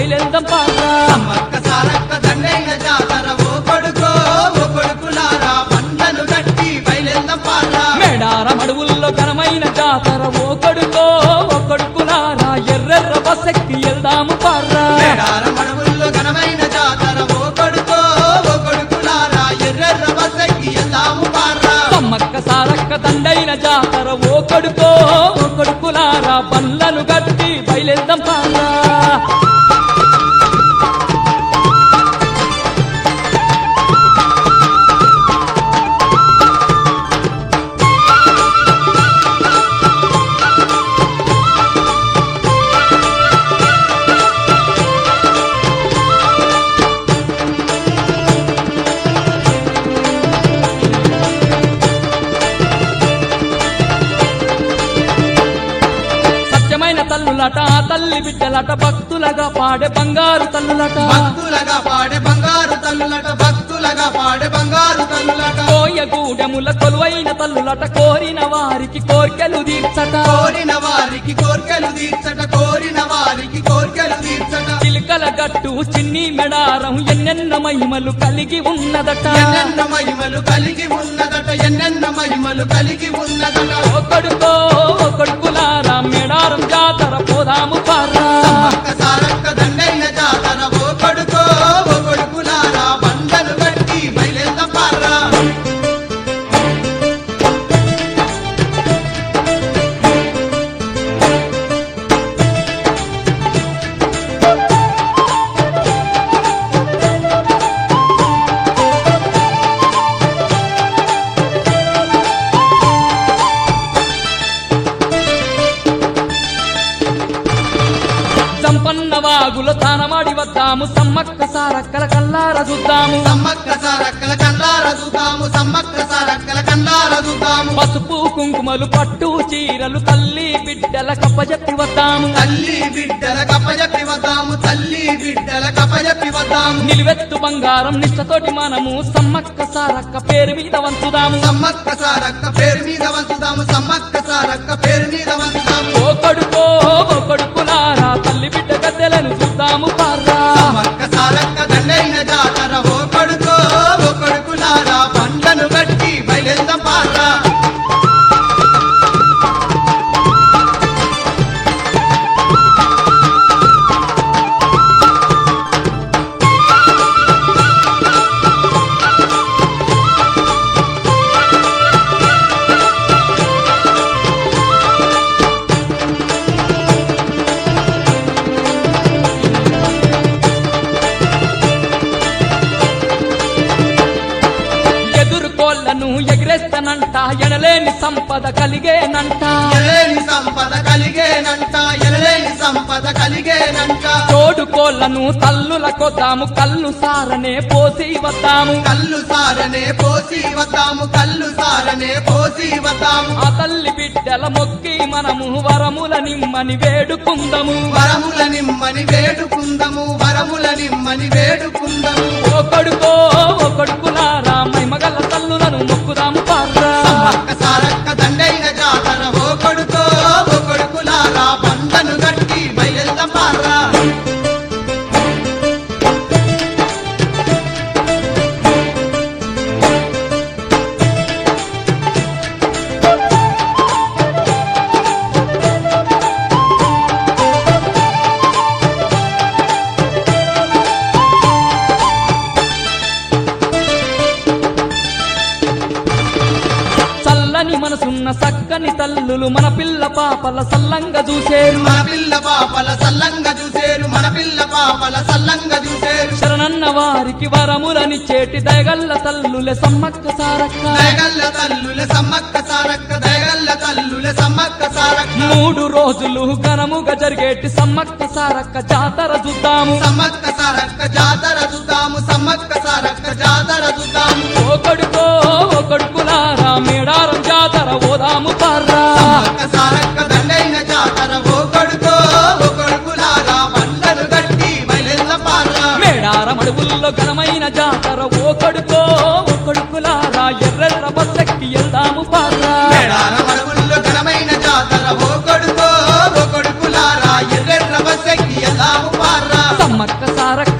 బయలుదేరదాం పారా సమ్మక్క సారక్క దండైన జాతర ఓ కొడుకో ఓ కొడుకులారా పండ్లను కట్టి బయలెల్లం పారా మేడారం అడవుల్లో ఘనమైన జాతర ఓ కొడుకో ఓ కొడుకులారా ఎర్రెర్ర బస్సెక్కి వెళ్దాము పారా మేడారం అడవుల్లో ఘనమైన జాతర ఓ కొడుకో ఓ కొడుకులారా ఎర్రెర్ర బస్సెక్కి వెళ్దాము పారా సమ్మక్క సారక్క దండైన జాతర ఓ కొడుకో ఓ కొడుకులారా పనులను గట్టి బయలుదేరదాం పారా సత్యమైన తల్లులట ఆ తల్లి బిడ్డలట భక్తులగా పాడే బంగారు తల్లులట భక్తులగా పాడే బంగారు తల్లులట భక్తులగా పాడే బంగారు తల్లులట కోయగూడెముల కొలువైన తల్లులట కోరిన వారికి కోర్కెలు తీర్చట కోరిన వారికి కోర్కెలు తీర్చట కోరిన వారికి కోర్కెలు తీర్చట చిలుకల గట్టు చిన్ని మెడారం ఎన్నెన్న మహిమలు కలిగి ఉన్నదట ఎన్నెన్న మహిమలు కలిగి ఉన్నదట ఎన్నెన్న మహిమలు కలిగి ఉన్నదట ఓ కొడుకో ఓ కొడుకులారా మెడారం జాతర పోదాము పారా సమ్మక్క సారక్క దండైన జాతర ఓ కొడుకో ఓ కొడుకులారా బండలు కట్టి బయలెల్లం పారా సంపన్న వాగులో తానమాడి వద్దాము సమ్మక్క సారక్కల కల్లార చూద్దాము సమ్మక్క సారక్కల కన్నార చూద్దాము సమ్మక్క సారక్కల కన్నార చూద్దాము పసుపు కుంకుమలు పట్టు చీరలు తల్లి బిడ్డల కప్పజెప్పి వద్దాము తల్లి బిడ్డల కప్పజెప్పి వద్దాము తల్లి బిడ్డల కప్పజెప్పి వద్దాము నిలువెత్తు బంగారం నిష్టతోటి మనము సమ్మక్క సారక్క పేరు మీద వంచుదాము సమ్మక్క సారక్క పేరు మీద వంచుదాము సమ్మక్క సారక్క పేరు మీద వంచుదాము ఓ కొడుకో ఓ కొడుకులారా తల్లి బిడ్డ గద్దెలను చూద్దాము పారా సమ్మక్క సారక్క దండైన జాతర ఓ కొడుకో ఓ కొడుకులారా పండ్లను కట్టి బయలెల్దాం పారా ఎదురు కోళ్లను ఎగిరేస్తానంట ఎనలేని సంపద కలిగేనంట ఎలలేని సంపద కలిగేనంట ఎలలేని సంపద కలిగేనంట తోడు కోళ్లను తల్లుల కొద్దాము కళ్ళు సారనే పోసి వద్దాము కల్లు సారనే పోసి వద్దాము కల్లు సారనే పోసి వద్దాము ఆ తల్లి బిడ్డల మొక్కి మనము వరముల నిమ్మని వేడుకుందము వరముల నిమ్మని వేడుకుందము వరముల నిమ్మని వేడుకుందము ఓ కొడుకో ఓ కొడుకులారా మైమగల్ల తల్లులను మొక్కుదాము పారా సమ్మక్క సారక్క దండైన జాతర ఓ కొడుకో ఓ కొడుకులారా బండను గట్టి బయలుదేరదాం పారా చల్లని మనసున్న సక్కని తల్లులు మన పిల్ల పాపల సల్లంగా చూసేరు మన పిల్ల పాపల సల్లంగా చూసేరు మన పిల్ల పాపల సల్లంగా చూసేరు శరణన్న వారికి వరములని చేటి దయగల్ల తల్లులే సమ్మక్క సారక్క దయగల్ల తల్లుల సమ్మక్క సారక్క దయగల్ల తల్లుల సమ్మక్క సారక్క మూడు రోజులు ఘనముగా జరిగేటి సమ్మక్క సారక్క జాతర చూద్దాము సమ్మక్క సారక్క జాతర చూద్దాము సమ్మక్క సారక్క జాతర చూద్దాము ఓ కొడుకో ఓ కొడుకులారా మేడారం జాతర ఓదాము పారా సమ్మక్క సారక్క దండైన జాతర ఓ కొడుకో ఓ కొడుకులారా బండలు గట్టి బయలెల్ల పారా మేడారం అడవుల్లో ఘనమైన జాతర ఓ కొడుకో ఓ కొడుకులారా ఎర్రెర్ర బస్సెక్కి వెళ్దాము పారా మేడార మడుగుల్లో ఘనమైన జాతర ఓ కొడుకో ఓ కొడుకులారా ఎర్రెర్ర బస్సెక్కి ఎల్లాము పారా సమ్మక్క సమ్మక్క సారక్క